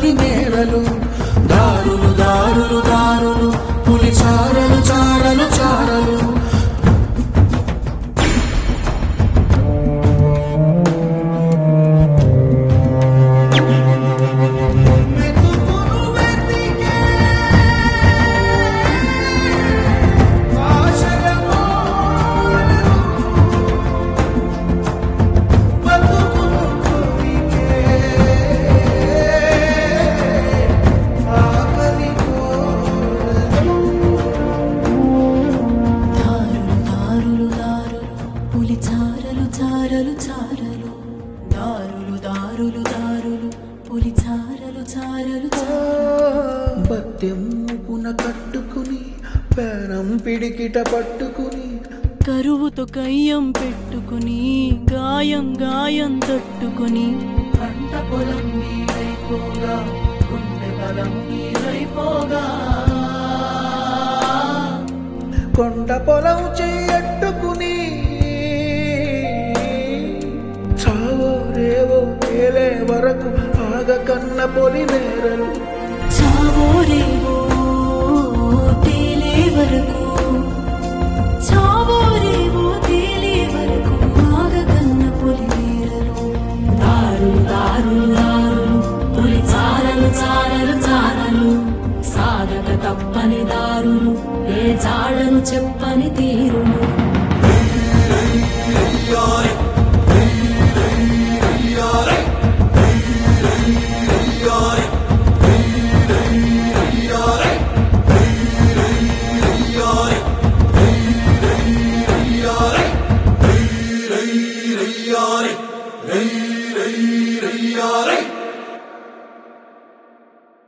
పొలి నేరలు దారులు దారులు దారులు పులి చారలు చారలు చారలు వెతుకును వెతికే ఆశల మోడలు బతుకును కొరికే ఆకలి కోరలు దారులు దారులు దారులు పులి చారలు చారలు చారలు దారులు దారులు దారులు పులి చారలు చారలు చారలు బత్తెమ్ముకున కట్టుకుని పేరం పిడికిట పట్టుకుని కరువుతో కయ్యం పెట్టుకుని గాయం గాయం తట్టుకుని పంట పొలం నీరైపోగా గుండె బలం నీరైపోగా కొండ పొలం చెయ్యట్టుకుని చావో రేవో తేలే వరకు ఆగ కన్న పొలి నేరలు చావో రేవో తేలే వరకు చావో రేవో తేలే వరకు ఆగకన్న పులి వీరలు దారులు దారులు దారులు పులి చారలు చారలు చారలు సాగక తప్పని దారులు ఏ జాడను చెప్పని తీ